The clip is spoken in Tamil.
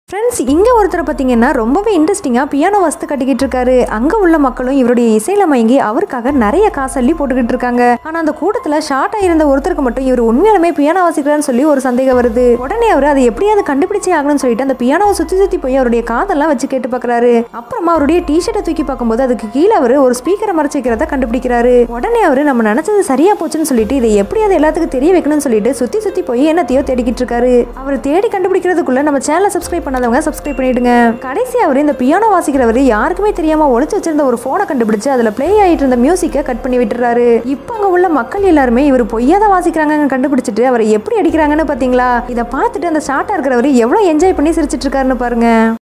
ஃப்ரெண்ட்ஸ் இங்கே ஒருத்தரை பார்த்தீங்கன்னா ரொம்பவே இன்ட்ரெஸ்டிங்காக பியானோ வஸ்து கட்டிக்கிட்டு இருக்காரு அங்கே உள்ள மக்களும் இவருடைய இசையில மயங்கி அவருக்காக நிறைய காசு அள்ளி போட்டுக்கிட்டு இருக்காங்க ஆனால் அந்த கூட்டத்தில் ஷார்ட்டாக இருந்த ஒருத்தருக்கு மட்டும் இவர் உண்மையாலுமே பியானோ வாசிக்கிறான்னு சொல்லி ஒரு சந்தேகம் வருது உடனே அவர் அதை எப்படியாவது கண்டுபிடிச்சே ஆகணும்னு சொல்லிட்டு அந்த பியானோவை சுற்றி சுற்றி போய் அவருடைய காதெல்லாம் வச்சு கேட்டு பார்க்குறாரு அப்புறமா அவருடைய டிஷர்ட்டை தூக்கி பார்க்கும்போது அதுக்கு கீழே அவர் ஒரு ஸ்பீக்கரை மறைச்சு வைக்கிறத கண்டுபிடிக்கிறாரு உடனே அவர் நம்ம நினைச்சது சரியா போச்சுன்னு சொல்லிட்டு இதை எப்படியாவது எல்லாத்துக்கும் தெரிய வைக்கணும்னு சொல்லிட்டு சுற்றி சுற்றி போய் என்னத்தையோ தேடிக்கிட்டு இருக்காரு அவர் தேடி கண்டுபிடிக்கிறதுக்குள்ள நம்ம சேனலை சப்ஸ்கிரைப் பண்ணாதவங்க சப்ஸ்கிரைப் பண்ணிடுங்க கடைசி அவர் இந்த பியானோ வாசிக்கிறவர் யாருக்குமே தெரியாம ஒளிச்சு வச்சிருந்த ஒரு போனை கண்டுபிடிச்சு அதுல ப்ளே ஆயிட்டு இருந்த மியூசிக்கை கட் பண்ணி விட்டுறாரு இப்போ அங்க உள்ள மக்கள் எல்லாருமே இவர் பொய்யாத வாசிக்கிறாங்க கண்டுபிடிச்சிட்டு அவரை எப்படி அடிக்கிறாங்கன்னு பாத்தீங்களா இதை பார்த்துட்டு அந்த ஷார்ட்டா இருக்கிறவர் எவ்வளவு என்ஜாய் பண்ணி சிரிச்சிட்டு இருக்காருன்னு பாருங்க